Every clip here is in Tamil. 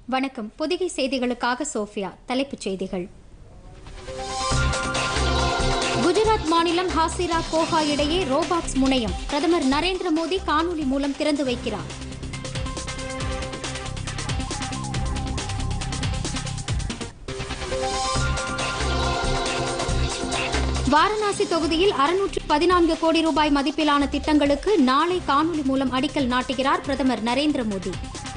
வணக்கம் பொதிகை செய்திகளுக்காக சோஃபியா தலைப்புச் செய்திகள் குஜராத் மாநிலம் ஹாசிரா கோஹா இடையே ரோபாக்ஸ் முனையம் பிரதமர் நரேந்திர மோடி காணொலி மூலம் திறந்து வைக்கிறார் வாரணாசி தொகுதியில் அறுநூற்று பதினான்கு கோடி ரூபாய் மதிப்பிலான திட்டங்களுக்கு நாளை காணொலி மூலம் அடிக்கல் நாட்டுகிறார் பிரதமர் நரேந்திர மோடி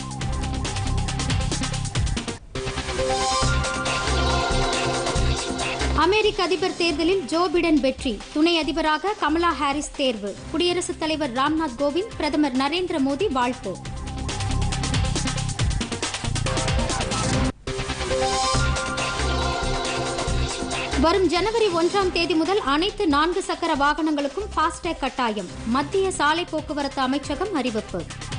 அமெரிக்க அதிபர் தேர்தலில் ஜோ பிடன் வெற்றி துணை அதிபராக கமலா ஹாரிஸ் தேர்வு குடியரசுத் தலைவர் ராம்நாத் கோவிந்த் பிரதமர் நரேந்திர மோடி வாழ்த்து வரும் ஜனவரி ஒன்றாம் தேதி முதல் அனைத்து நான்கு சக்கர வாகனங்களுக்கும் ஃபாஸ்டேக் கட்டாயம் மத்திய சாலை போக்குவரத்து அமைச்சகம் அறிவிப்பு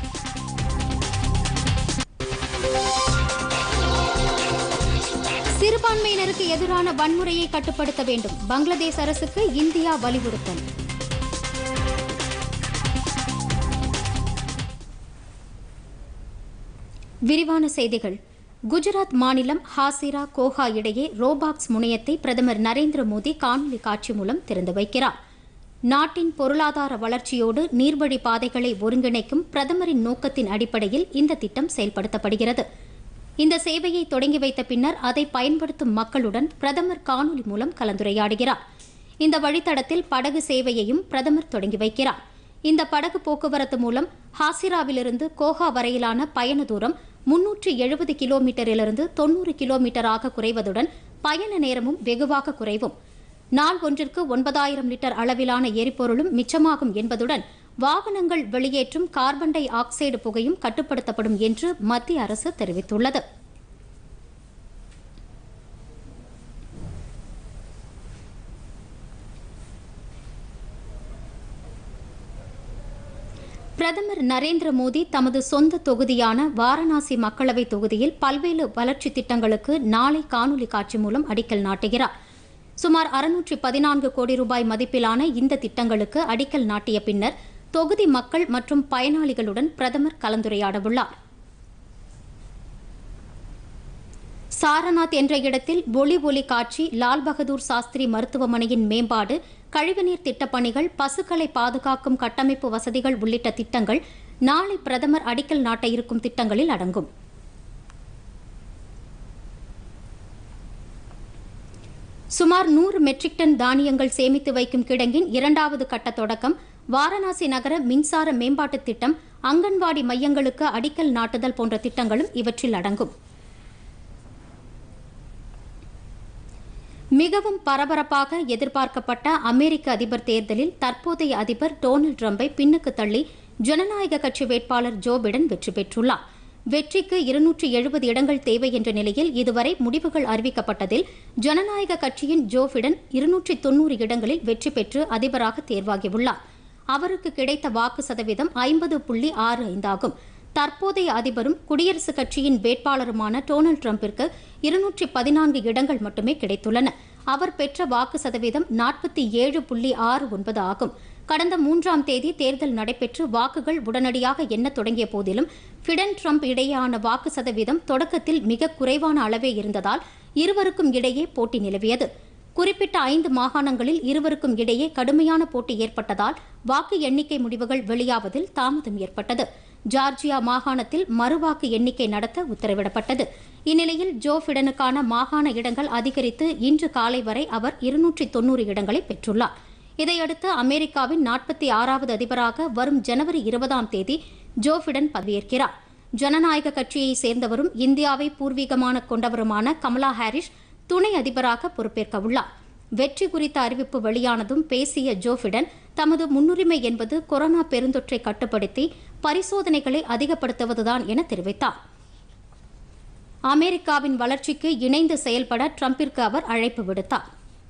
சிறுபான்மையினருக்கு எதிரான வன்முறையை கட்டுப்படுத்த வேண்டும் பங்களாதேஷ் அரசுக்கு இந்தியா வலியுறுத்தல் விரிவான செய்திகள் குஜராத் மாநிலம் ஹாசிரா கோஹா இடையே ரோபாக்ஸ் முனையத்தை பிரதமர் நரேந்திர மோடி காணொலி காட்சி மூலம் திறந்து வைக்கிறார் நாட்டின் பொருளாதார வளர்ச்சியோடு நீர்வழி பாதைகளை ஒருங்கிணைக்கும் பிரதமரின் நோக்கத்தின் அடிப்படையில் இந்த திட்டம் செயல்படுத்தப்படுகிறது இந்த சேவையை தொடங்கி வைத்த பின்னர் அதை பயன்படுத்தும் மக்களுடன் பிரதமர் காணொலி மூலம் கலந்துரையாடுகிறார் இந்த வழித்தடத்தில் படகு சேவையையும் பிரதமர் தொடங்கி வைக்கிறார் இந்த படகு போக்குவரத்து மூலம் ஹாசிராவிலிருந்து கோஹா வரையிலான பயண தூரம் முன்னூற்று எழுபது கிலோமீட்டரிலிருந்து தொன்னூறு கிலோமீட்டராக குறைவதுடன் பயண நேரமும் வெகுவாக குறைவும் நாள் ஒன்றிற்கு ஒன்பதாயிரம் லிட்டர் அளவிலான எரிபொருளும் மிச்சமாகும் என்பதுடன் வாகனங்கள் வெளியேற்றும் கார்பன் டை ஆக்சைடு புகையும் கட்டுப்படுத்தப்படும் என்று மத்திய அரசு தெரிவித்துள்ளது பிரதமர் நரேந்திர மோடி தமது சொந்த தொகுதியான வாரணாசி மக்களவை தொகுதியில் பல்வேறு வளர்ச்சி திட்டங்களுக்கு நாளை காணொலி காட்சி மூலம் அடிக்கல் நாட்டுகிறார் சுமார் அறுநூற்றி பதினான்கு கோடி ரூபாய் மதிப்பிலான இந்த திட்டங்களுக்கு அடிக்கல் நாட்டிய பின்னர் தொகுதி மக்கள் மற்றும் பயனாளிகளுடன் பிரதமர் கலந்துரையாடவுள்ளார் சாரநாத் என்ற இடத்தில் ஒளி ஒலி காட்சி லால் பகதூர் சாஸ்திரி மருத்துவமனையின் மேம்பாடு கழிவுநீர் திட்டப்பணிகள் பசுக்களை பாதுகாக்கும் கட்டமைப்பு வசதிகள் உள்ளிட்ட திட்டங்கள் நாளை பிரதமர் அடிக்கல் நாட்ட இருக்கும் திட்டங்களில் அடங்கும் சுமார் நூறு மெட்ரிக் டன் தானியங்கள் சேமித்து வைக்கும் கிடங்கின் இரண்டாவது கட்ட தொடக்கம் வாரணாசி நகர மின்சார மேம்பாட்டுத் திட்டம் அங்கன்வாடி மையங்களுக்கு அடிக்கல் நாட்டுதல் போன்ற திட்டங்களும் இவற்றில் அடங்கும் மிகவும் பரபரப்பாக எதிர்பார்க்கப்பட்ட அமெரிக்க அதிபர் தேர்தலில் தற்போதைய அதிபர் டொனால்டு ட்ரம்பை பின்னுக்கு தள்ளி ஜனநாயக கட்சி வேட்பாளர் ஜோ பிடன் வெற்றி பெற்றுள்ளார் வெற்றிக்கு இருநூற்றி எழுபது இடங்கள் தேவை என்ற நிலையில் இதுவரை முடிவுகள் அறிவிக்கப்பட்டதில் ஜனநாயக கட்சியின் ஜோ பிடன் இருநூற்றி தொன்னூறு இடங்களில் வெற்றி பெற்று அதிபராக தேர்வாகியுள்ளார் அவருக்கு கிடைத்த வாக்கு சதவீதம் ஐம்பது புள்ளி ஆறு ஐந்தாகும் தற்போதைய அதிபரும் குடியரசுக் கட்சியின் வேட்பாளருமான டொனால்டு டிரம்பிற்கு இருநூற்றி பதினான்கு இடங்கள் மட்டுமே கிடைத்துள்ளன அவர் பெற்ற வாக்கு சதவீதம் நாற்பத்தி ஏழு புள்ளி ஆறு ஒன்பது ஆகும் கடந்த மூன்றாம் தேதி தேர்தல் நடைபெற்று வாக்குகள் உடனடியாக எண்ணத் தொடங்கிய போதிலும் பிடன் ட்ரம்ப் இடையேயான வாக்கு சதவீதம் தொடக்கத்தில் மிக குறைவான அளவே இருந்ததால் இருவருக்கும் இடையே போட்டி நிலவியது குறிப்பிட்ட ஐந்து மாகாணங்களில் இருவருக்கும் இடையே கடுமையான போட்டி ஏற்பட்டதால் வாக்கு எண்ணிக்கை முடிவுகள் வெளியாவதில் தாமதம் ஏற்பட்டது ஜார்ஜியா மாகாணத்தில் மறுவாக்கு எண்ணிக்கை நடத்த உத்தரவிடப்பட்டது இந்நிலையில் ஜோ பிடனுக்கான மாகாண இடங்கள் அதிகரித்து இன்று காலை வரை அவர் இருநூற்றி தொன்னூறு இடங்களை பெற்றுள்ளார் இதையடுத்து அமெரிக்காவின் நாற்பத்தி ஆறாவது அதிபராக வரும் ஜனவரி இருபதாம் தேதி ஜோ பிடன் பதவியேற்கிறார் ஜனநாயக கட்சியை சேர்ந்தவரும் இந்தியாவை பூர்வீகமான கொண்டவருமான கமலா ஹாரிஸ் துணை அதிபராக பொறுப்பேற்க உள்ளார் வெற்றி குறித்த அறிவிப்பு வெளியானதும் பேசிய ஜோ பிடன் தமது முன்னுரிமை என்பது கொரோனா பெருந்தொற்றை கட்டுப்படுத்தி பரிசோதனைகளை அதிகப்படுத்துவதுதான் என தெரிவித்தார் அமெரிக்காவின் வளர்ச்சிக்கு இணைந்து செயல்பட ட்ரம்பிற்கு அவர் அழைப்பு விடுத்தார்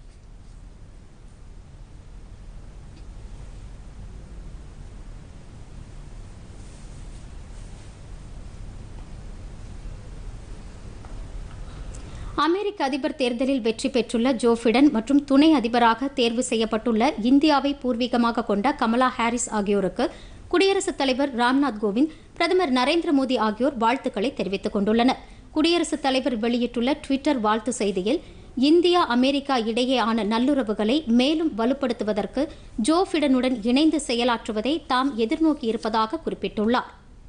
அமெரிக்க அதிபர் தேர்தலில் வெற்றி பெற்றுள்ள ஜோ பிடன் மற்றும் துணை அதிபராக தேர்வு செய்யப்பட்டுள்ள இந்தியாவை பூர்வீகமாக கொண்ட கமலா ஹாரிஸ் ஆகியோருக்கு குடியரசுத் தலைவர் ராம்நாத் கோவிந்த் பிரதமர் நரேந்திர மோடி ஆகியோர் வாழ்த்துக்களை தெரிவித்துக் கொண்டுள்ளனர் குடியரசுத் தலைவர் வெளியிட்டுள்ள ட்விட்டர் வாழ்த்து செய்தியில் இந்தியா அமெரிக்கா இடையேயான நல்லுறவுகளை மேலும் வலுப்படுத்துவதற்கு ஜோ பிடனுடன் இணைந்து செயலாற்றுவதை தாம் எதிர்நோக்கியிருப்பதாக குறிப்பிட்டுள்ளார்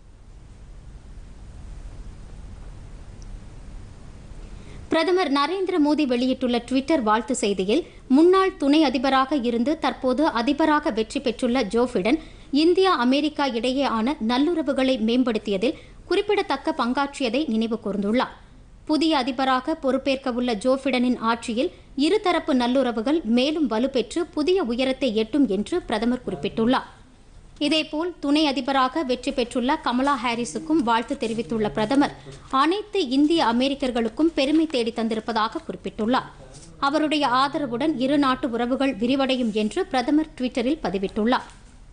பிரதமர் நரேந்திர மோடி வெளியிட்டுள்ள ட்விட்டர் வாழ்த்து செய்தியில் முன்னாள் துணை அதிபராக இருந்து தற்போது அதிபராக வெற்றி பெற்றுள்ள ஜோ பிடன் இந்தியா அமெரிக்கா இடையேயான நல்லுறவுகளை மேம்படுத்தியதில் குறிப்பிடத்தக்க பங்காற்றியதை நினைவு கூர்ந்துள்ளார் புதிய அதிபராக பொறுப்பேற்கவுள்ள ஜோ பிடனின் ஆட்சியில் இருதரப்பு நல்லுறவுகள் மேலும் வலுப்பெற்று புதிய உயரத்தை எட்டும் என்று பிரதமர் குறிப்பிட்டுள்ளார் இதேபோல் துணை அதிபராக வெற்றி பெற்றுள்ள கமலா ஹாரிஸுக்கும் வாழ்த்து தெரிவித்துள்ள பிரதமர் அனைத்து இந்திய அமெரிக்கர்களுக்கும் பெருமை தேடி தந்திருப்பதாக குறிப்பிட்டுள்ளார் அவருடைய ஆதரவுடன் இரு நாட்டு உறவுகள் விரிவடையும் என்று பிரதமர் ட்விட்டரில் பதிவிட்டுள்ளார்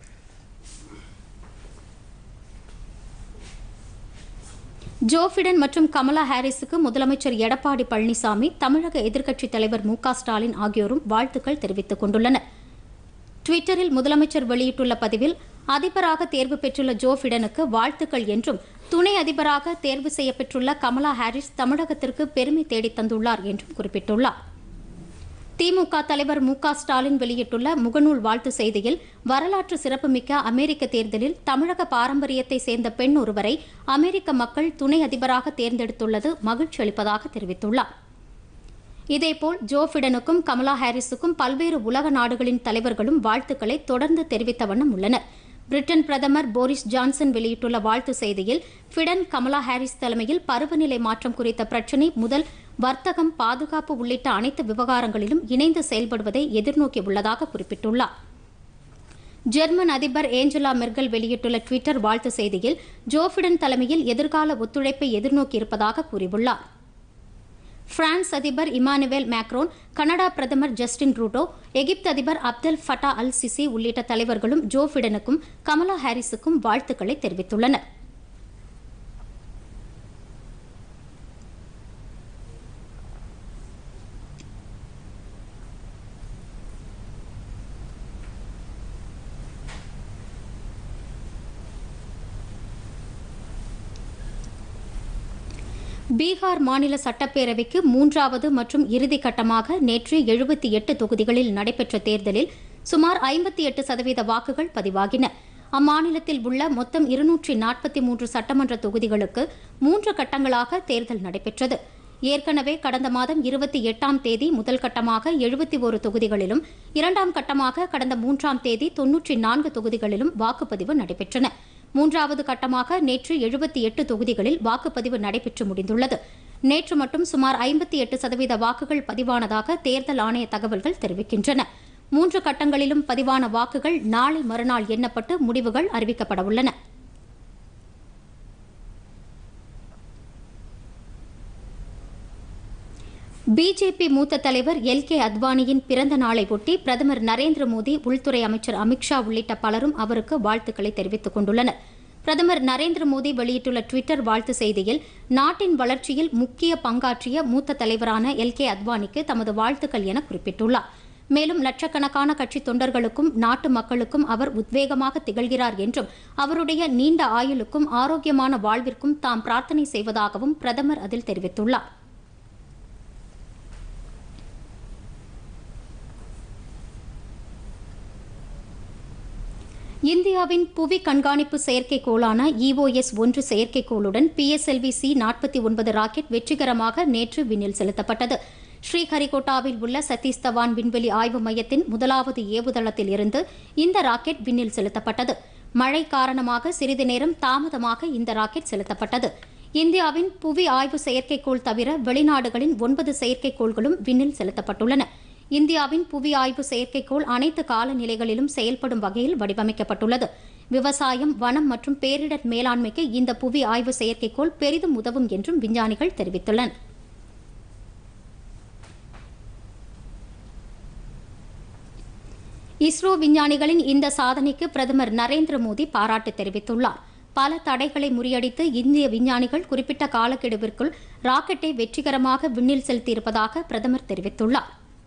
ஜோ பிடன் மற்றும் கமலா ஹாரிஸுக்கு முதலமைச்சர் எடப்பாடி பழனிசாமி தமிழக எதிர்க்கட்சித் தலைவர் மு க ஸ்டாலின் ஆகியோரும் வாழ்த்துக்கள் தெரிவித்துக் கொண்டுள்ளனர் ட்விட்டரில் முதலமைச்சர் வெளியிட்டுள்ள பதிவில் அதிபராக தேர்வு பெற்றுள்ள ஜோ பிடனுக்கு வாழ்த்துக்கள் என்றும் துணை அதிபராக தேர்வு செய்யப்பெற்றுள்ள கமலா ஹாரிஸ் தமிழகத்திற்கு பெருமை தேடித் தந்துள்ளார் என்றும் குறிப்பிட்டுள்ளார் திமுக தலைவர் மு க ஸ்டாலின் வெளியிட்டுள்ள முகநூல் வாழ்த்து செய்தியில் வரலாற்று சிறப்புமிக்க அமெரிக்க தேர்தலில் தமிழக பாரம்பரியத்தை சேர்ந்த பெண் ஒருவரை அமெரிக்க மக்கள் துணை அதிபராக தேர்ந்தெடுத்துள்ளது மகிழ்ச்சி அளிப்பதாக தெரிவித்துள்ளார் இதேபோல் ஜோ பிடனுக்கும் கமலா ஹாரிஸுக்கும் பல்வேறு உலக நாடுகளின் தலைவர்களும் வாழ்த்துக்களை தொடர்ந்து தெரிவித்த வண்ணம் உள்ளனர் பிரிட்டன் பிரதமர் போரிஸ் ஜான்சன் வெளியிட்டுள்ள வாழ்த்து செய்தியில் பிடன் கமலா ஹாரிஸ் தலைமையில் பருவநிலை மாற்றம் குறித்த பிரச்சினை முதல் வர்த்தகம் பாதுகாப்பு உள்ளிட்ட அனைத்து விவகாரங்களிலும் இணைந்து செயல்படுவதை எதிர்நோக்கியுள்ளதாக குறிப்பிட்டுள்ளார் ஜெர்மன் அதிபர் ஏஞ்சலா மெர்கல் வெளியிட்டுள்ள ட்விட்டர் வாழ்த்து செய்தியில் ஜோ பிடன் தலைமையில் எதிர்கால ஒத்துழைப்பை எதிர்நோக்கியிருப்பதாக கூறியுள்ளார் பிரான்ஸ் அதிபர் இமானுவேல் மேக்ரோன் கனடா பிரதமர் ஜஸ்டின் ட்ரூடோ எகிப்து அதிபர் அப்தல் ஃபட்டா அல் சிசி உள்ளிட்ட தலைவர்களும் ஜோ பிடனுக்கும் கமலா ஹாரிஸுக்கும் வாழ்த்துக்களை தெரிவித்துள்ளனர் பீகார் மாநில சட்டப்பேரவைக்கு மூன்றாவது மற்றும் இறுதி கட்டமாக நேற்று எழுபத்தி எட்டு தொகுதிகளில் நடைபெற்ற தேர்தலில் சுமார் ஐம்பத்தி எட்டு சதவீத வாக்குகள் பதிவாகின அம்மாநிலத்தில் உள்ள மொத்தம் இருநூற்றி நாற்பத்தி மூன்று சட்டமன்ற தொகுதிகளுக்கு மூன்று கட்டங்களாக தேர்தல் நடைபெற்றது ஏற்கனவே கடந்த மாதம் இருபத்தி எட்டாம் தேதி முதல் கட்டமாக எழுபத்தி ஒரு தொகுதிகளிலும் இரண்டாம் கட்டமாக கடந்த மூன்றாம் தேதி தொன்னூற்றி நான்கு தொகுதிகளிலும் வாக்குப்பதிவு நடைபெற்றன மூன்றாவது கட்டமாக நேற்று எழுபத்தி எட்டு தொகுதிகளில் வாக்குப்பதிவு நடைபெற்று முடிந்துள்ளது நேற்று மட்டும் சுமார் ஐம்பத்தி எட்டு சதவீத வாக்குகள் பதிவானதாக தேர்தல் ஆணைய தகவல்கள் தெரிவிக்கின்றன மூன்று கட்டங்களிலும் பதிவான வாக்குகள் நாளை மறுநாள் எண்ணப்பட்டு முடிவுகள் அறிவிக்கப்பட உள்ளன பிஜேபி மூத்த தலைவர் எல் கே அத்வானியின் பிறந்த நாளை ஒட்டி பிரதமர் நரேந்திர மோடி உள்துறை அமைச்சர் அமித்ஷா உள்ளிட்ட பலரும் அவருக்கு வாழ்த்துக்களை தெரிவித்துக் கொண்டுள்ளனர் பிரதமர் நரேந்திர மோடி வெளியிட்டுள்ள டுவிட்டர் வாழ்த்து செய்தியில் நாட்டின் வளர்ச்சியில் முக்கிய பங்காற்றிய மூத்த தலைவரான எல் கே அத்வானிக்கு தமது வாழ்த்துக்கள் என குறிப்பிட்டுள்ளார் மேலும் லட்சக்கணக்கான கட்சி தொண்டர்களுக்கும் நாட்டு மக்களுக்கும் அவர் உத்வேகமாக திகழ்கிறார் என்றும் அவருடைய நீண்ட ஆயுளுக்கும் ஆரோக்கியமான வாழ்விற்கும் தாம் பிரார்த்தனை செய்வதாகவும் பிரதமர் அதில் தெரிவித்துள்ளார் இந்தியாவின் புவி கண்காணிப்பு செயற்கைக்கோளான இஓஎஸ் ஒன்று செயற்கைக்கோளுடன் பிஎஸ்எல்வி சி நாற்பத்தி ஒன்பது ராக்கெட் வெற்றிகரமாக நேற்று விண்ணில் செலுத்தப்பட்டது ஸ்ரீஹரிகோட்டாவில் உள்ள சதீஷ் தவான் விண்வெளி ஆய்வு மையத்தின் முதலாவது ஏவுதளத்தில் இருந்து இந்த ராக்கெட் விண்ணில் செலுத்தப்பட்டது மழை காரணமாக சிறிது நேரம் தாமதமாக இந்த ராக்கெட் செலுத்தப்பட்டது இந்தியாவின் புவி ஆய்வு செயற்கைக்கோள் தவிர வெளிநாடுகளின் ஒன்பது செயற்கைக்கோள்களும் விண்ணில் செலுத்தப்பட்டுள்ளன இந்தியாவின் புவி ஆய்வு செயற்கைக்கோள் அனைத்து காலநிலைகளிலும் செயல்படும் வகையில் வடிவமைக்கப்பட்டுள்ளது விவசாயம் வனம் மற்றும் பேரிடர் மேலாண்மைக்கு இந்த புவி ஆய்வு செயற்கைக்கோள் பெரிதும் உதவும் என்றும் விஞ்ஞானிகள் தெரிவித்துள்ளனர் இஸ்ரோ விஞ்ஞானிகளின் இந்த சாதனைக்கு பிரதமர் நரேந்திர மோடி பாராட்டு தெரிவித்துள்ளார் பல தடைகளை முறியடித்து இந்திய விஞ்ஞானிகள் குறிப்பிட்ட காலக்கெடுவிற்குள் ராக்கெட்டை வெற்றிகரமாக விண்ணில் செலுத்தியிருப்பதாக பிரதமர் தெரிவித்துள்ளார்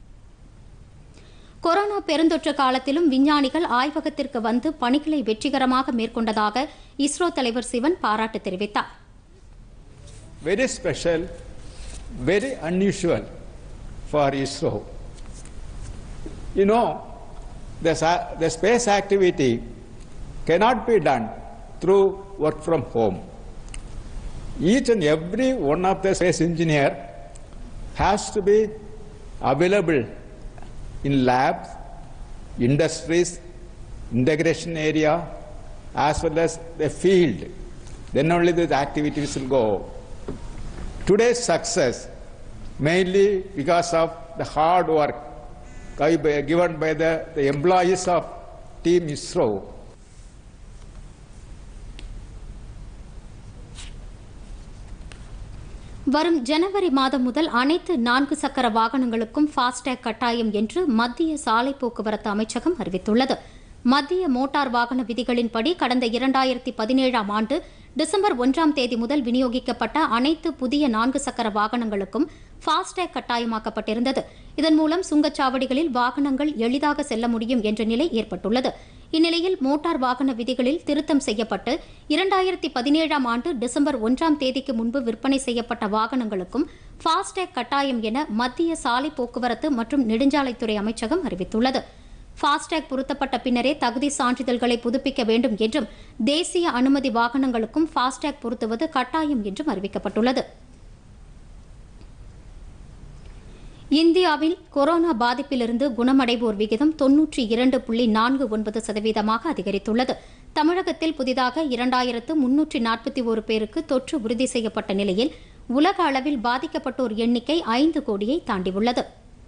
கொரோனா பெருந்தொற்று காலத்திலும் விஞ்ஞானிகள் ஆய்வகத்திற்கு வந்து பணிகளை வெற்றிகரமாக மேற்கொண்டதாக இஸ்ரோ தலைவர் சிவன் பாராட்டு தெரிவித்தார் very special, very unusual for ISRO. You know, the, sa- the space activity cannot be done through work from home. Each and every one of the space engineer has to be available in labs, industries, integration area, as well as the field. Then only the activities will go. Today's success mainly because of the hard work given by the, the employees of Team ISRO. வரும் ஜனவரி மாதம் முதல் அனைத்து நான்கு சக்கர வாகனங்களுக்கும் ஃபாஸ்டேக் கட்டாயம் என்று மத்திய சாலை போக்குவரத்து அமைச்சகம் அறிவித்துள்ளது மத்திய மோட்டார் வாகன விதிகளின்படி கடந்த இரண்டாயிரத்தி பதினேழாம் ஆண்டு டிசம்பர் ஒன்றாம் தேதி முதல் விநியோகிக்கப்பட்ட அனைத்து புதிய நான்கு சக்கர வாகனங்களுக்கும் ஃபாஸ்டேக் கட்டாயமாக்கப்பட்டிருந்தது இதன் மூலம் சுங்கச்சாவடிகளில் வாகனங்கள் எளிதாக செல்ல முடியும் என்ற நிலை ஏற்பட்டுள்ளது இந்நிலையில் மோட்டார் வாகன விதிகளில் திருத்தம் செய்யப்பட்டு இரண்டாயிரத்தி பதினேழாம் ஆண்டு டிசம்பர் ஒன்றாம் தேதிக்கு முன்பு விற்பனை செய்யப்பட்ட வாகனங்களுக்கும் ஃபாஸ்டேக் கட்டாயம் என மத்திய சாலை போக்குவரத்து மற்றும் நெடுஞ்சாலைத்துறை அமைச்சகம் அறிவித்துள்ளது ஃபாஸ்டேக் பொருத்தப்பட்ட பின்னரே தகுதி சான்றிதழ்களை புதுப்பிக்க வேண்டும் என்றும் தேசிய அனுமதி வாகனங்களுக்கும் ஃபாஸ்டேக் பொருத்துவது கட்டாயம் என்றும் அறிவிக்கப்பட்டுள்ளது இந்தியாவில் கொரோனா பாதிப்பிலிருந்து குணமடைவோர் விகிதம் தொன்னூற்றி இரண்டு புள்ளி நான்கு ஒன்பது சதவீதமாக அதிகரித்துள்ளது தமிழகத்தில் புதிதாக இரண்டாயிரத்து முன்னூற்றி நாற்பத்தி ஒரு பேருக்கு தொற்று உறுதி செய்யப்பட்ட நிலையில் உலக அளவில் பாதிக்கப்பட்டோர் எண்ணிக்கை ஐந்து கோடியை தாண்டியுள்ளது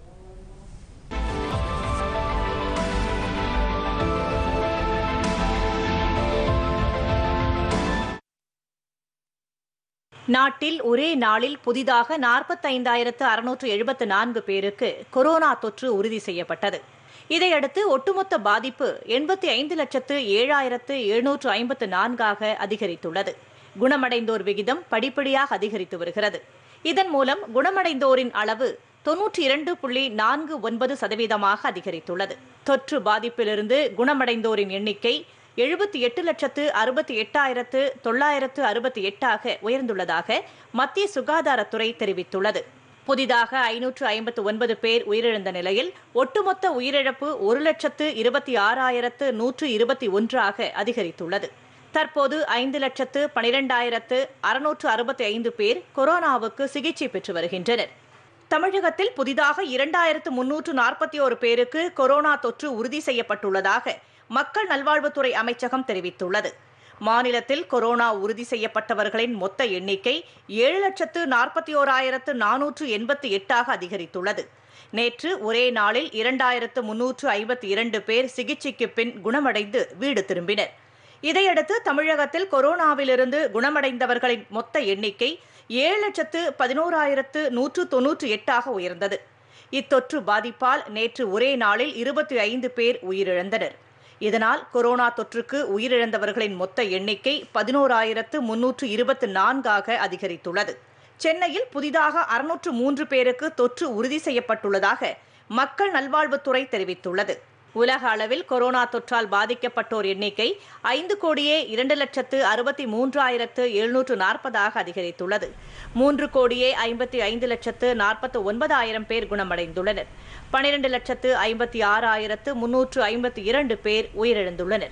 நாட்டில் ஒரே நாளில் புதிதாக நாற்பத்தைந்தாயிரத்து அறுநூற்று எழுபத்து நான்கு பேருக்கு கொரோனா தொற்று உறுதி செய்யப்பட்டது இதையடுத்து ஒட்டுமொத்த பாதிப்பு எண்பத்தி ஐந்து லட்சத்து ஏழாயிரத்து எழுநூற்று ஐம்பத்து நான்காக அதிகரித்துள்ளது குணமடைந்தோர் விகிதம் படிப்படியாக அதிகரித்து வருகிறது இதன் மூலம் குணமடைந்தோரின் அளவு தொன்னூற்றி இரண்டு புள்ளி நான்கு ஒன்பது சதவீதமாக அதிகரித்துள்ளது தொற்று பாதிப்பிலிருந்து குணமடைந்தோரின் எண்ணிக்கை எழுபத்தி எட்டு லட்சத்து அறுபத்தி எட்டாயிரத்து தொள்ளாயிரத்து அறுபத்தி எட்டாக உயர்ந்துள்ளதாக மத்திய சுகாதாரத்துறை தெரிவித்துள்ளது புதிதாக ஐநூற்று ஐம்பத்து ஒன்பது பேர் உயிரிழந்த நிலையில் ஒட்டுமொத்த உயிரிழப்பு ஒரு லட்சத்து இருபத்தி ஆறாயிரத்து நூற்று இருபத்தி ஒன்றாக அதிகரித்துள்ளது தற்போது ஐந்து லட்சத்து பனிரெண்டாயிரத்து அறுநூற்று அறுபத்தி ஐந்து பேர் கொரோனாவுக்கு சிகிச்சை பெற்று வருகின்றனர் தமிழகத்தில் புதிதாக இரண்டாயிரத்து முன்னூற்று நாற்பத்தி ஒரு பேருக்கு கொரோனா தொற்று உறுதி செய்யப்பட்டுள்ளதாக மக்கள் நல்வாழ்வுத்துறை அமைச்சகம் தெரிவித்துள்ளது மாநிலத்தில் கொரோனா உறுதி செய்யப்பட்டவர்களின் மொத்த எண்ணிக்கை ஏழு லட்சத்து நாற்பத்தி ஓராயிரத்து நானூற்று எண்பத்தி எட்டாக அதிகரித்துள்ளது நேற்று ஒரே நாளில் இரண்டாயிரத்து முன்னூற்று ஐம்பத்தி இரண்டு பேர் சிகிச்சைக்கு பின் குணமடைந்து வீடு திரும்பினர் இதையடுத்து தமிழகத்தில் கொரோனாவிலிருந்து குணமடைந்தவர்களின் மொத்த எண்ணிக்கை ஏழு லட்சத்து பதினோராயிரத்து நூற்று தொன்னூற்று எட்டாக உயர்ந்தது இத்தொற்று பாதிப்பால் நேற்று ஒரே நாளில் இருபத்தி ஐந்து பேர் உயிரிழந்தனர் இதனால் கொரோனா தொற்றுக்கு உயிரிழந்தவர்களின் மொத்த எண்ணிக்கை பதினோராயிரத்து முன்னூற்று இருபத்தி நான்காக அதிகரித்துள்ளது சென்னையில் புதிதாக அறுநூற்று மூன்று பேருக்கு தொற்று உறுதி செய்யப்பட்டுள்ளதாக மக்கள் நல்வாழ்வுத்துறை தெரிவித்துள்ளது உலக அளவில் கொரோனா தொற்றால் பாதிக்கப்பட்டோர் எண்ணிக்கை ஐந்து கோடியே இரண்டு லட்சத்து அறுபத்தி மூன்றாயிரத்து எழுநூற்று நாற்பதாக அதிகரித்துள்ளது மூன்று கோடியே ஐம்பத்தி ஐந்து லட்சத்து நாற்பத்தி ஒன்பதாயிரம் பேர் குணமடைந்துள்ளனர் பனிரெண்டு லட்சத்து ஐம்பத்தி ஆறாயிரத்து முன்னூற்று ஐம்பத்தி இரண்டு பேர் உயிரிழந்துள்ளனர்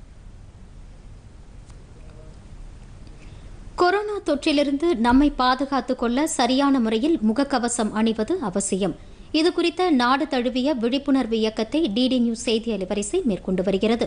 கொரோனா தொற்றிலிருந்து நம்மை பாதுகாத்துக் கொள்ள சரியான முறையில் முகக்கவசம் அணிவது அவசியம் இது குறித்த நாடு தழுவிய விழிப்புணர்வு இயக்கத்தை டிடி நியூஸ் செய்தி அலைவரிசை மேற்கொண்டு வருகிறது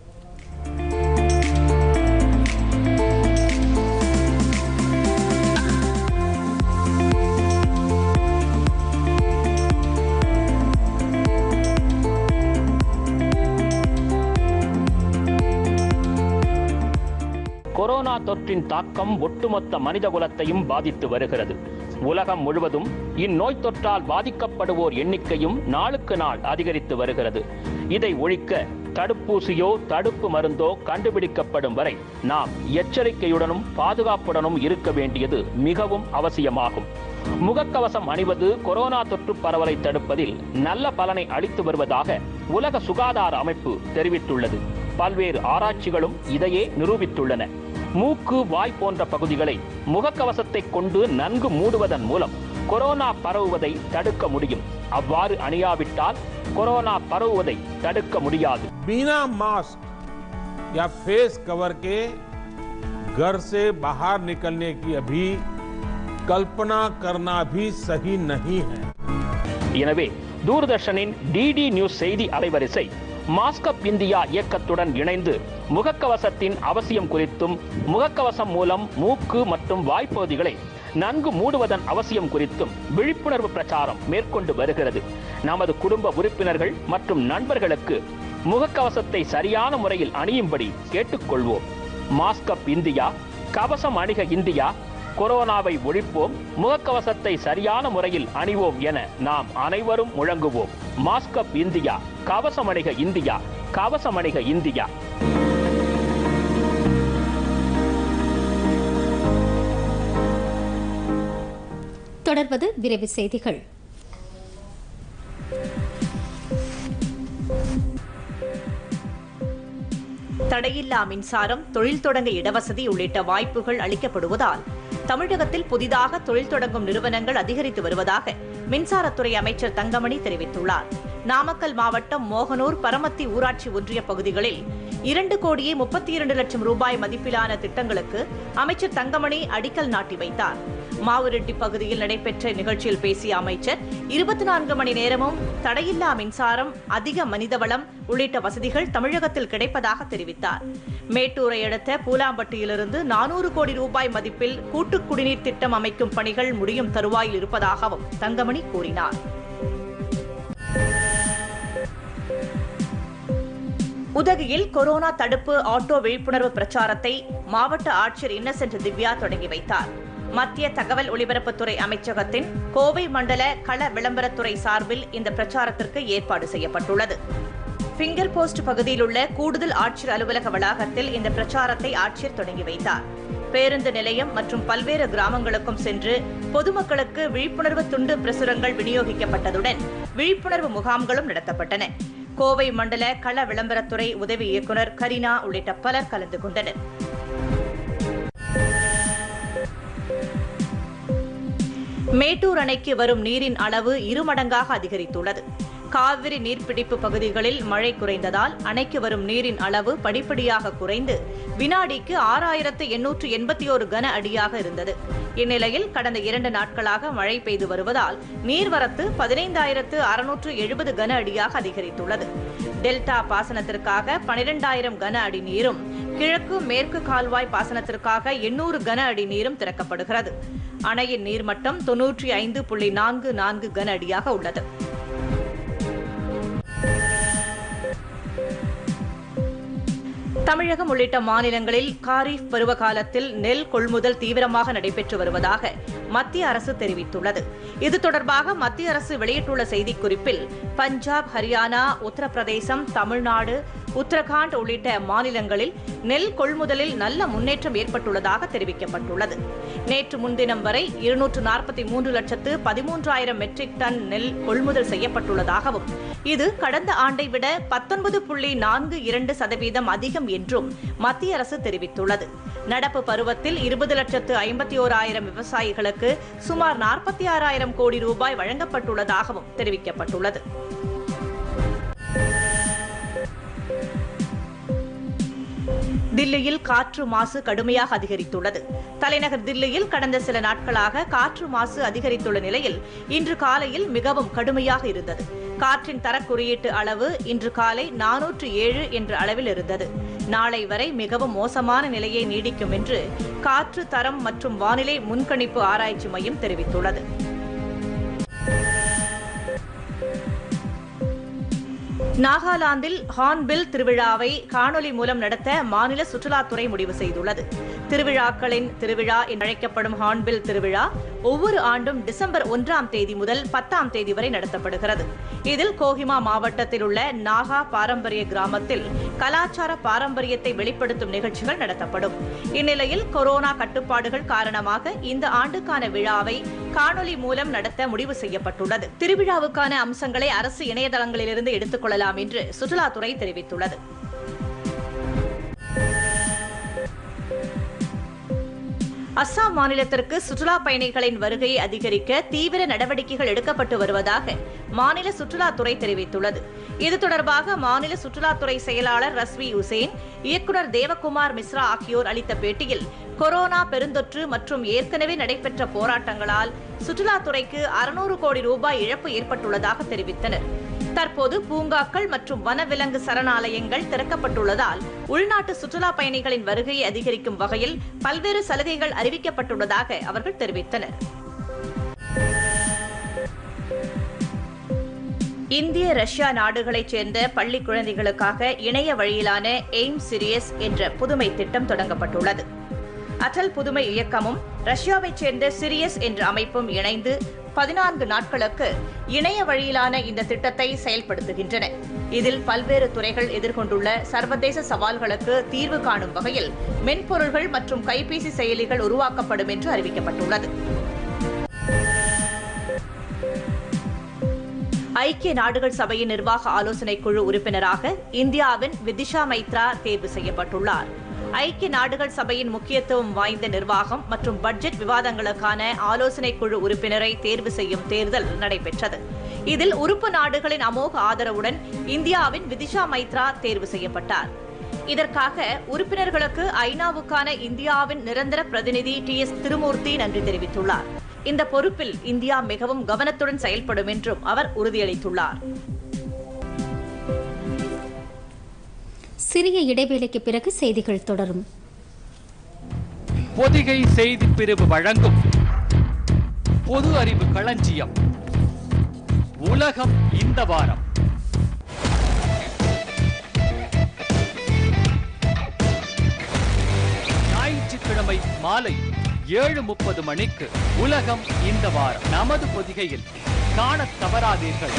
கொரோனா தொற்றின் தாக்கம் ஒட்டுமொத்த மனித குலத்தையும் பாதித்து வருகிறது உலகம் முழுவதும் இந்நோய் தொற்றால் பாதிக்கப்படுவோர் எண்ணிக்கையும் நாளுக்கு நாள் அதிகரித்து வருகிறது இதை ஒழிக்க தடுப்பூசியோ தடுப்பு மருந்தோ கண்டுபிடிக்கப்படும் வரை நாம் எச்சரிக்கையுடனும் பாதுகாப்புடனும் இருக்க வேண்டியது மிகவும் அவசியமாகும் முகக்கவசம் அணிவது கொரோனா தொற்று பரவலை தடுப்பதில் நல்ல பலனை அளித்து வருவதாக உலக சுகாதார அமைப்பு தெரிவித்துள்ளது பல்வேறு ஆராய்ச்சிகளும் இதையே நிரூபித்துள்ளன மூக்கு வாய் போன்ற பகுதிகளை முகக்கவசத்தை கொண்டு நன்கு மூடுவதன் மூலம் கொரோனா பரவுவதை தடுக்க முடியும் அவ்வாறு அணியாவிட்டால் கொரோனா பரவுவதை தடுக்க முடியாது बिना मास्क या फेस कवर के घर से बाहर निकलने की अभी कल्पना करना भी सही नहीं है எனவே தூர்தர்ஷனின் டிடி நியூஸ் செய்தி அலைவரிசை மாஸ்கப் இந்தியா இயக்கத்துடன் இணைந்து முகக்கவசத்தின் அவசியம் குறித்தும் முகக்கவசம் மூலம் மூக்கு மற்றும் வாய்ப்பகுதிகளை நன்கு மூடுவதன் அவசியம் குறித்தும் விழிப்புணர்வு பிரச்சாரம் மேற்கொண்டு வருகிறது நமது குடும்ப உறுப்பினர்கள் மற்றும் நண்பர்களுக்கு முகக்கவசத்தை சரியான முறையில் அணியும்படி கேட்டுக்கொள்வோம் மாஸ்கப் இந்தியா கவசம் அணிக இந்தியா கொரோனாவை ஒழிப்போம் முகக்கவசத்தை சரியான முறையில் அணிவோம் என நாம் அனைவரும் முழங்குவோம் மாஸ்கப் இந்தியா கவசம் அணிக இந்தியா கவசம் அணிக இந்தியா தொடர்வது விரைவு செய்திகள் தடையில்லா மின்சாரம் தொழில் தொடங்க இடவசதி உள்ளிட்ட வாய்ப்புகள் அளிக்கப்படுவதால் தமிழகத்தில் புதிதாக தொழில் தொடங்கும் நிறுவனங்கள் அதிகரித்து வருவதாக மின்சாரத்துறை அமைச்சர் தங்கமணி தெரிவித்துள்ளார் நாமக்கல் மாவட்டம் மோகனூர் பரமத்தி ஊராட்சி ஒன்றிய பகுதிகளில் இரண்டு கோடியே முப்பத்தி இரண்டு லட்சம் ரூபாய் மதிப்பிலான திட்டங்களுக்கு அமைச்சர் தங்கமணி அடிக்கல் நாட்டி வைத்தார் மாவுரெட்டி பகுதியில் நடைபெற்ற நிகழ்ச்சியில் பேசிய அமைச்சர் இருபத்தி நான்கு மணி நேரமும் தடையில்லா மின்சாரம் அதிக மனிதவளம் உள்ளிட்ட வசதிகள் தமிழகத்தில் கிடைப்பதாக தெரிவித்தார் மேட்டூரை அடுத்த பூலாம்பட்டியிலிருந்து நானூறு கோடி ரூபாய் மதிப்பில் கூட்டு குடிநீர் திட்டம் அமைக்கும் பணிகள் முடியும் தருவாயில் இருப்பதாகவும் தங்கமணி கூறினார் உதகையில் கொரோனா தடுப்பு ஆட்டோ விழிப்புணர்வு பிரச்சாரத்தை மாவட்ட ஆட்சியர் இன்னசென்ட் திவ்யா தொடங்கி வைத்தார் மத்திய தகவல் ஒலிபரப்புத்துறை அமைச்சகத்தின் கோவை மண்டல கள விளம்பரத்துறை சார்பில் இந்த பிரச்சாரத்திற்கு ஏற்பாடு செய்யப்பட்டுள்ளது பிங்கர் போஸ்ட் பகுதியில் உள்ள கூடுதல் ஆட்சியர் அலுவலக வளாகத்தில் இந்த பிரச்சாரத்தை ஆட்சியர் தொடங்கி வைத்தார் பேருந்து நிலையம் மற்றும் பல்வேறு கிராமங்களுக்கும் சென்று பொதுமக்களுக்கு விழிப்புணர்வு துண்டு பிரசுரங்கள் விநியோகிக்கப்பட்டதுடன் விழிப்புணர்வு முகாம்களும் நடத்தப்பட்டன கோவை மண்டல கள விளம்பரத்துறை உதவி இயக்குநர் கரினா உள்ளிட்ட பலர் கலந்து கொண்டனர் மேட்டூர் அணைக்கு வரும் நீரின் அளவு இருமடங்காக அதிகரித்துள்ளது காவிரி நீர்பிடிப்பு பகுதிகளில் மழை குறைந்ததால் அணைக்கு வரும் நீரின் அளவு படிப்படியாக குறைந்து வினாடிக்கு ஆறாயிரத்து எண்ணூற்று எண்பத்தி ஒரு கன அடியாக இருந்தது இந்நிலையில் கடந்த இரண்டு நாட்களாக மழை பெய்து வருவதால் நீர்வரத்து பதினைந்தாயிரத்து அறுநூற்று எழுபது கன அடியாக அதிகரித்துள்ளது டெல்டா பாசனத்திற்காக பனிரெண்டாயிரம் கன அடி நீரும் கிழக்கு மேற்கு கால்வாய் பாசனத்திற்காக எண்ணூறு கன அடி நீரும் திறக்கப்படுகிறது அணையின் நீர்மட்டம் தொன்னூற்றி ஐந்து புள்ளி நான்கு நான்கு கன அடியாக உள்ளது தமிழகம் உள்ளிட்ட மாநிலங்களில் காரிஃப் பருவ காலத்தில் நெல் கொள்முதல் தீவிரமாக நடைபெற்று வருவதாக மத்திய அரசு தெரிவித்துள்ளது இது தொடர்பாக மத்திய அரசு வெளியிட்டுள்ள செய்திக்குறிப்பில் பஞ்சாப் ஹரியானா உத்தரப்பிரதேசம் தமிழ்நாடு உத்தரகாண்ட் உள்ளிட்ட மாநிலங்களில் நெல் கொள்முதலில் நல்ல முன்னேற்றம் ஏற்பட்டுள்ளதாக தெரிவிக்கப்பட்டுள்ளது நேற்று முன்தினம் வரை இருநூற்று நாற்பத்தி மூன்று லட்சத்து பதிமூன்றாயிரம் மெட்ரிக் டன் நெல் கொள்முதல் செய்யப்பட்டுள்ளதாகவும் இது கடந்த ஆண்டை விட பத்தொன்பது புள்ளி நான்கு இரண்டு சதவீதம் அதிகம் என்றும் மத்திய அரசு தெரிவித்துள்ளது நடப்பு பருவத்தில் இருபது லட்சத்து ஐம்பத்தி ஓராயிரம் விவசாயிகளுக்கு சுமார் நாற்பத்தி ஆறாயிரம் கோடி ரூபாய் வழங்கப்பட்டுள்ளதாகவும் தெரிவிக்கப்பட்டுள்ளது தில்லியில் காற்று மாசு கடுமையாக அதிகரித்துள்ளது தலைநகர் தில்லியில் கடந்த சில நாட்களாக காற்று மாசு அதிகரித்துள்ள நிலையில் இன்று காலையில் மிகவும் கடுமையாக இருந்தது காற்றின் தரக் குறியீட்டு அளவு இன்று காலை நானூற்று ஏழு என்ற அளவில் இருந்தது நாளை வரை மிகவும் மோசமான நிலையை நீடிக்கும் என்று காற்று தரம் மற்றும் வானிலை முன்கணிப்பு ஆராய்ச்சி மையம் தெரிவித்துள்ளது நாகாலாந்தில் ஹார்ன்பில் திருவிழாவை காணொலி மூலம் நடத்த மாநில சுற்றுலாத்துறை முடிவு செய்துள்ளது திருவிழாக்களின் திருவிழா என்று அழைக்கப்படும் ஹார்ன்பில் திருவிழா ஒவ்வொரு ஆண்டும் டிசம்பர் ஒன்றாம் தேதி முதல் பத்தாம் தேதி வரை நடத்தப்படுகிறது இதில் கோஹிமா மாவட்டத்தில் உள்ள நாகா பாரம்பரிய கிராமத்தில் கலாச்சார பாரம்பரியத்தை வெளிப்படுத்தும் நிகழ்ச்சிகள் நடத்தப்படும் இந்நிலையில் கொரோனா கட்டுப்பாடுகள் காரணமாக இந்த ஆண்டுக்கான விழாவை காணொலி மூலம் நடத்த முடிவு செய்யப்பட்டுள்ளது திருவிழாவுக்கான அம்சங்களை அரசு இணையதளங்களிலிருந்து எடுத்துக் கொள்ளலாம் என்று சுற்றுலாத்துறை தெரிவித்துள்ளது அஸ்ஸாம் மாநிலத்திற்கு சுற்றுலா பயணிகளின் வருகையை அதிகரிக்க தீவிர நடவடிக்கைகள் எடுக்கப்பட்டு வருவதாக மாநில சுற்றுலாத்துறை தெரிவித்துள்ளது இது தொடர்பாக மாநில சுற்றுலாத்துறை செயலாளர் ரஸ்வி உசேன் இயக்குநர் தேவகுமார் மிஸ்ரா ஆகியோர் அளித்த பேட்டியில் கொரோனா பெருந்தொற்று மற்றும் ஏற்கனவே நடைபெற்ற போராட்டங்களால் சுற்றுலாத்துறைக்கு அறுநூறு கோடி ரூபாய் இழப்பு ஏற்பட்டுள்ளதாக தெரிவித்தனர் தற்போது பூங்காக்கள் மற்றும் வனவிலங்கு சரணாலயங்கள் திறக்கப்பட்டுள்ளதால் உள்நாட்டு சுற்றுலா பயணிகளின் வருகையை அதிகரிக்கும் வகையில் பல்வேறு சலுகைகள் அறிவிக்கப்பட்டுள்ளதாக அவர்கள் தெரிவித்தனர் இந்திய ரஷ்யா நாடுகளைச் சேர்ந்த பள்ளி குழந்தைகளுக்காக இணைய வழியிலான எய்ம் சிரியஸ் என்ற புதுமை திட்டம் தொடங்கப்பட்டுள்ளது அடல் புதுமை இயக்கமும் ரஷ்யாவைச் சேர்ந்த சிரியஸ் என்ற அமைப்பும் இணைந்து பதினான்கு நாட்களுக்கு இணைய வழியிலான இந்த திட்டத்தை செயல்படுத்துகின்றன இதில் பல்வேறு துறைகள் எதிர்கொண்டுள்ள சர்வதேச சவால்களுக்கு தீர்வு காணும் வகையில் மென்பொருள்கள் மற்றும் கைபேசி செயலிகள் உருவாக்கப்படும் என்று அறிவிக்கப்பட்டுள்ளது ஐக்கிய நாடுகள் சபையின் நிர்வாக ஆலோசனைக் குழு உறுப்பினராக இந்தியாவின் விதிஷா மைத்ரா தேர்வு செய்யப்பட்டுள்ளார் ஐக்கிய நாடுகள் சபையின் முக்கியத்துவம் வாய்ந்த நிர்வாகம் மற்றும் பட்ஜெட் விவாதங்களுக்கான ஆலோசனைக் குழு உறுப்பினரை தேர்வு செய்யும் தேர்தல் நடைபெற்றது இதில் உறுப்பு நாடுகளின் அமோக ஆதரவுடன் இந்தியாவின் விதிஷா மைத்ரா தேர்வு செய்யப்பட்டார் இதற்காக உறுப்பினர்களுக்கு ஐநாவுக்கான இந்தியாவின் நிரந்தர பிரதிநிதி டி எஸ் திருமூர்த்தி நன்றி தெரிவித்துள்ளார் இந்த பொறுப்பில் இந்தியா மிகவும் கவனத்துடன் செயல்படும் என்றும் அவர் உறுதியளித்துள்ளார் சிறிய இடைவேளைக்கு பிறகு செய்திகள் தொடரும் பொதிகை செய்தி பிரிவு வழங்கும் பொது அறிவு களஞ்சியம் உலகம் இந்த வாரம் ஞாயிற்றுக்கிழமை மாலை ஏழு முப்பது மணிக்கு உலகம் இந்த வாரம் நமது பொதிகையில் காணத் தவறாதீர்கள்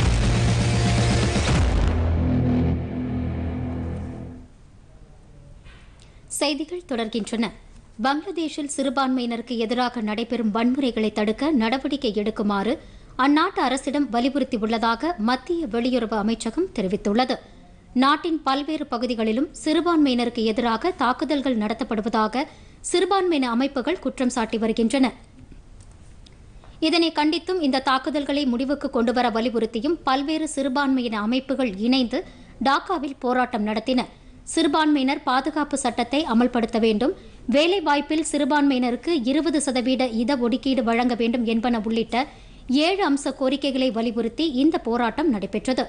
செய்திகள் தொடர்கின்றன பங்களாதேஷில் சிறுபான்மையினருக்கு எதிராக நடைபெறும் வன்முறைகளை தடுக்க நடவடிக்கை எடுக்குமாறு அந்நாட்டு அரசிடம் வலியுறுத்தியுள்ளதாக மத்திய வெளியுறவு அமைச்சகம் தெரிவித்துள்ளது நாட்டின் பல்வேறு பகுதிகளிலும் சிறுபான்மையினருக்கு எதிராக தாக்குதல்கள் நடத்தப்படுவதாக சிறுபான்மையின அமைப்புகள் குற்றம் சாட்டி வருகின்றன இதனை கண்டித்தும் இந்த தாக்குதல்களை முடிவுக்கு கொண்டுவர வலியுறுத்தியும் பல்வேறு சிறுபான்மையின அமைப்புகள் இணைந்து டாக்காவில் போராட்டம் நடத்தின சிறுபான்மையினர் பாதுகாப்பு சட்டத்தை அமல்படுத்த வேண்டும் வேலைவாய்ப்பில் சிறுபான்மையினருக்கு இருபது சதவீத இட ஒதுக்கீடு வழங்க வேண்டும் என்பன உள்ளிட்ட ஏழு அம்ச கோரிக்கைகளை வலியுறுத்தி இந்த போராட்டம் நடைபெற்றது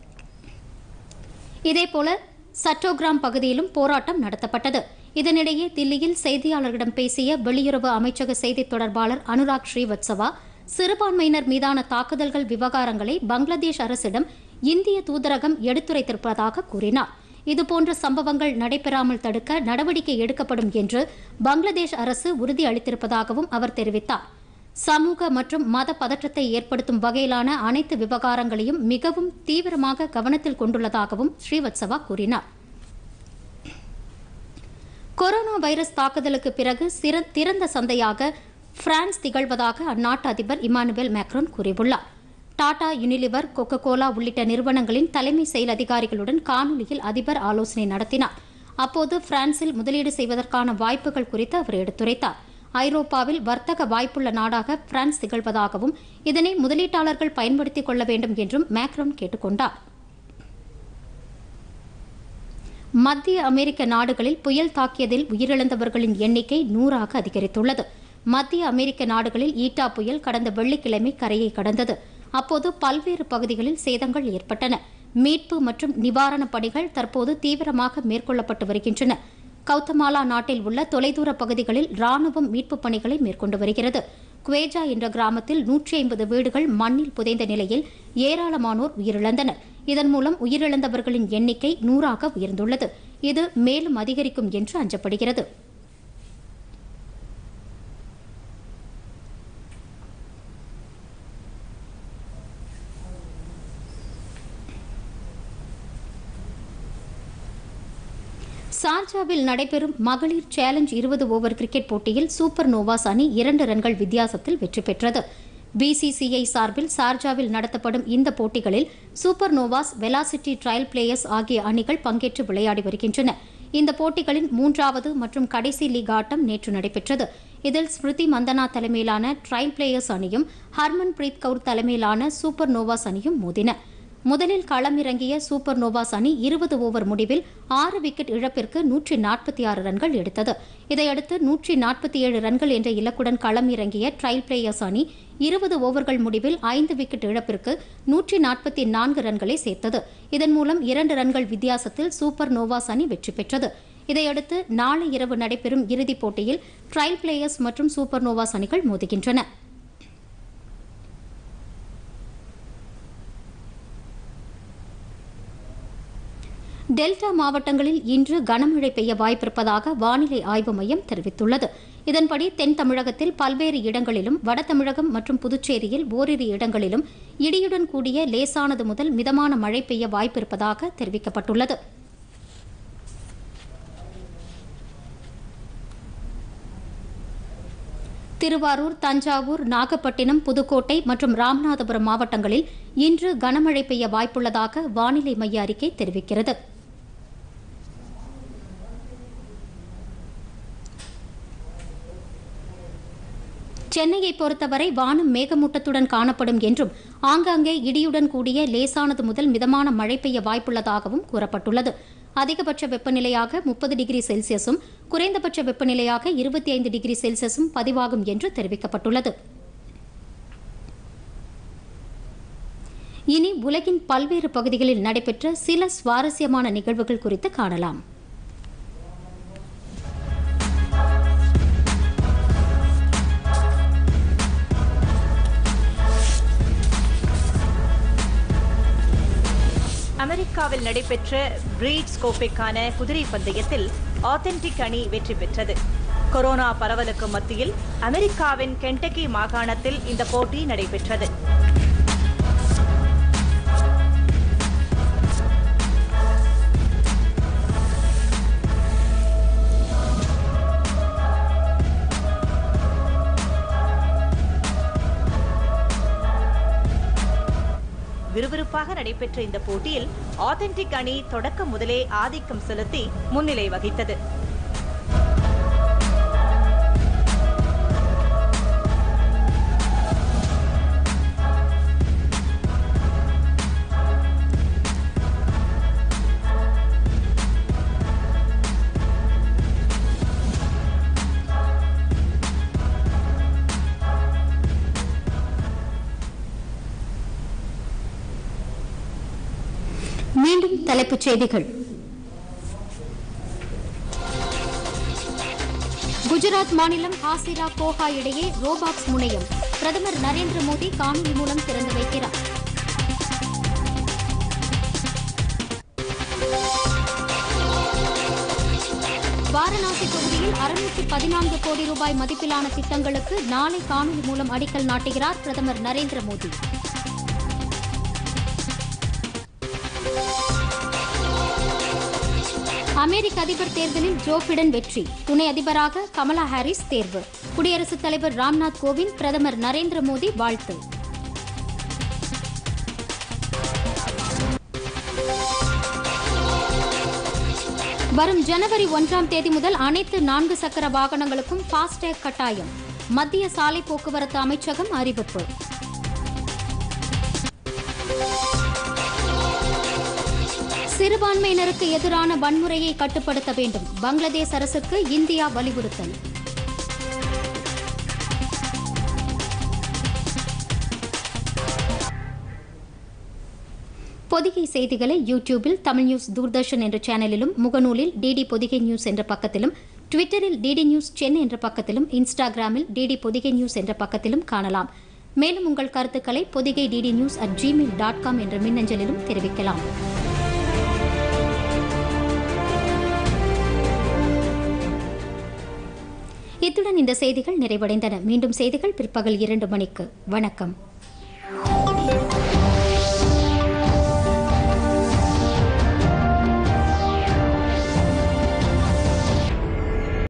இதேபோல சட்டோகிராம் பகுதியிலும் போராட்டம் நடத்தப்பட்டது இதனிடையே தில்லியில் செய்தியாளர்களிடம் பேசிய வெளியுறவு அமைச்சக செய்தித் தொடர்பாளர் அனுராக் ஸ்ரீவத்சவா சிறுபான்மையினர் மீதான தாக்குதல்கள் விவகாரங்களை பங்களாதேஷ் அரசிடம் இந்திய தூதரகம் எடுத்துரைத்திருப்பதாக கூறினார் இதுபோன்ற சம்பவங்கள் நடைபெறாமல் தடுக்க நடவடிக்கை எடுக்கப்படும் என்று பங்களாதேஷ் அரசு உறுதி அளித்திருப்பதாகவும் அவர் தெரிவித்தார் சமூக மற்றும் மத பதற்றத்தை ஏற்படுத்தும் வகையிலான அனைத்து விவகாரங்களையும் மிகவும் தீவிரமாக கவனத்தில் கொண்டுள்ளதாகவும் ஸ்ரீவத்சவா கூறினார் கொரோனா வைரஸ் தாக்குதலுக்கு பிறகு சிற- திறந்த சந்தையாக பிரான்ஸ் திகழ்வதாக அந்நாட்டு அதிபர் இமானுவேல் மேக்ரோன் கூறியுள்ளார் டாடா யுனிலிவர் கொக்கோ கோலா உள்ளிட்ட நிறுவனங்களின் தலைமை செயல் அதிகாரிகளுடன் காணொலியில் அதிபர் ஆலோசனை நடத்தினார் அப்போது பிரான்சில் முதலீடு செய்வதற்கான வாய்ப்புகள் குறித்து அவர் எடுத்துரைத்தார் ஐரோப்பாவில் வர்த்தக வாய்ப்புள்ள நாடாக பிரான்ஸ் திகழ்வதாகவும் இதனை முதலீட்டாளர்கள் பயன்படுத்திக் கொள்ள வேண்டும் என்றும் மேக்ரோன் கேட்டுக்கொண்டார் மத்திய அமெரிக்க நாடுகளில் புயல் தாக்கியதில் உயிரிழந்தவர்களின் எண்ணிக்கை நூறாக அதிகரித்துள்ளது மத்திய அமெரிக்க நாடுகளில் ஈட்டா புயல் கடந்த வெள்ளிக்கிழமை கரையை கடந்தது அப்போது பல்வேறு பகுதிகளில் சேதங்கள் ஏற்பட்டன மீட்பு மற்றும் நிவாரணப் பணிகள் தற்போது தீவிரமாக மேற்கொள்ளப்பட்டு வருகின்றன கவுதமாலா நாட்டில் உள்ள தொலைதூர பகுதிகளில் ராணுவம் மீட்புப் பணிகளை மேற்கொண்டு வருகிறது குவேஜா என்ற கிராமத்தில் நூற்றி ஐம்பது வீடுகள் மண்ணில் புதைந்த நிலையில் ஏராளமானோர் உயிரிழந்தனர் இதன் மூலம் உயிரிழந்தவர்களின் எண்ணிக்கை நூறாக உயர்ந்துள்ளது இது மேலும் அதிகரிக்கும் என்று அஞ்சப்படுகிறது சார்ஜாவில் நடைபெறும் மகளிர் சேலஞ்ச் இருபது ஓவர் கிரிக்கெட் போட்டியில் சூப்பர் நோவாஸ் அணி இரண்டு ரன்கள் வித்தியாசத்தில் வெற்றி பெற்றது பிசிசிஐ சார்பில் சார்ஜாவில் நடத்தப்படும் இந்த போட்டிகளில் Super Novas Velocity Trailblazers ஆகிய அணிகள் பங்கேற்று விளையாடி வருகின்றன இந்த போட்டிகளின் மூன்றாவது மற்றும் கடைசி லீக் ஆட்டம் நேற்று நடைபெற்றது இதில் ஸ்மிருதி மந்தனா தலைமையிலான ட்ரைல் பிளேயர்ஸ் அணியும் ஹர்மன் பிரீத் கவுர் தலைமையிலான சூப்பர் நோவாஸ் அணியும் மோதின முதலில் களமிறங்கிய சூப்பர் நோவாஸ் அணி இருபது ஓவர் முடிவில் ஆறு விக்கெட் இழப்பிற்கு நூற்றி நாற்பத்தி ஆறு ரன்கள் எடுத்தது இதையடுத்து நூற்றி நாற்பத்தி ஏழு ரன்கள் என்ற இலக்குடன் களம் இறங்கிய ட்ரைல் பிளேயர்ஸ் அணி இருபது ஓவர்கள் முடிவில் ஐந்து விக்கெட் இழப்பிற்கு நூற்றி நாற்பத்தி நான்கு ரன்களை சேர்த்தது இதன் மூலம் இரண்டு ரன்கள் வித்தியாசத்தில் சூப்பர் நோவாஸ் அணி வெற்றி பெற்றது இதையடுத்து நாளை இரவு நடைபெறும் இறுதிப் போட்டியில் ட்ரைல் பிளேயர்ஸ் மற்றும் சூப்பர் நோவாஸ் அணிகள் மோதுகின்றன டெல்டா மாவட்டங்களில் இன்று கனமழை பெய்ய வாய்ப்பிருப்பதாக வானிலை ஆய்வு மையம் தெரிவித்துள்ளது இதன்படி தென் தமிழகத்தில் பல்வேறு இடங்களிலும் வட தமிழகம் மற்றும் புதுச்சேரியில் ஓரிரு இடங்களிலும் இடியுடன் கூடிய லேசானது முதல் மிதமான மழை பெய்ய வாய்ப்பிருப்பதாக தெரிவிக்கப்பட்டுள்ளது திருவாரூர் தஞ்சாவூர் நாகப்பட்டினம் புதுக்கோட்டை மற்றும் ராமநாதபுரம் மாவட்டங்களில் இன்று கனமழை பெய்ய வாய்ப்புள்ளதாக வானிலை மைய அறிக்கை தெரிவிக்கிறது சென்னையை பொறுத்தவரை வானம் மேகமூட்டத்துடன் காணப்படும் என்றும் ஆங்காங்கே இடியுடன் கூடிய லேசானது முதல் மிதமான மழை பெய்ய வாய்ப்புள்ளதாகவும் கூறப்பட்டுள்ளது அதிகபட்ச வெப்பநிலையாக முப்பது டிகிரி செல்சியஸும் குறைந்தபட்ச வெப்பநிலையாக இருபத்தி ஐந்து டிகிரி செல்சியஸும் பதிவாகும் என்று தெரிவிக்கப்பட்டுள்ளது இனி உலகின் பல்வேறு பகுதிகளில் நடைபெற்ற சில சுவாரஸ்யமான நிகழ்வுகள் குறித்து காணலாம் அமெரிக்காவில் நடைபெற்ற பிரீட்ஸ் கோப்பைக்கான குதிரை பந்தயத்தில் ஆத்தென்டிக் அணி வெற்றி பெற்றது கொரோனா பரவலுக்கு மத்தியில் அமெரிக்காவின் கென்டக்கி மாகாணத்தில் இந்த போட்டி நடைபெற்றது விறுவிறுப்பாக நடைபெற்ற இந்த போட்டியில் ஆத்தென்டிக் அணி தொடக்கம் முதலே ஆதிக்கம் செலுத்தி முன்னிலை வகித்தது மீண்டும் தலைப்புச் செய்திகள் குஜராத் மாநிலம் ஹாசிரா கோஹா இடையே ரோபாக்ஸ் முனையம் பிரதமர் நரேந்திர மோடி காணொலி மூலம் திறந்து வைக்கிறார் வாரணாசி தொகுதியில் அறுநூற்றி பதினான்கு கோடி ரூபாய் மதிப்பிலான திட்டங்களுக்கு நாளை காணொலி மூலம் அடிக்கல் நாட்டுகிறார் பிரதமர் நரேந்திர மோடி அமெரிக்க அதிபர் தேர்தலில் ஜோ பிடன் வெற்றி துணை அதிபராக கமலா ஹாரிஸ் தேர்வு குடியரசுத் தலைவர் ராம்நாத் கோவிந்த் பிரதமர் நரேந்திர மோடி வாழ்த்து வரும் ஜனவரி ஒன்றாம் தேதி முதல் அனைத்து நான்கு சக்கர வாகனங்களுக்கும் ஃபாஸ்டேக் கட்டாயம் மத்திய சாலை போக்குவரத்து அமைச்சகம் அறிவிப்பு சிறுபான்மையினருக்கு எதிரான வன்முறையை கட்டுப்படுத்த வேண்டும் பங்களாதேஷ் அரசுக்கு இந்தியா வலியுறுத்தல் பொதிகை செய்திகளை யூடியூபில் தமிழ் நியூஸ் தூர்தர்ஷன் என்ற சேனலிலும் முகநூலில் டிடி பொதிகை நியூஸ் என்ற பக்கத்திலும் ட்விட்டரில் டிடி நியூஸ் சென்னை என்ற பக்கத்திலும் இன்ஸ்டாகிராமில் டிடி பொதிகை நியூஸ் என்ற பக்கத்திலும் காணலாம் மேலும் உங்கள் கருத்துக்களை Podhigai DD news at Gmail dot com என்ற மின்னஞ்சலிலும் தெரிவிக்கலாம் இத்துடன் இந்த செய்திகள் நிறைவடைந்தன மீண்டும் செய்திகள் பிற்பகல் இரண்டு மணிக்கு வணக்கம்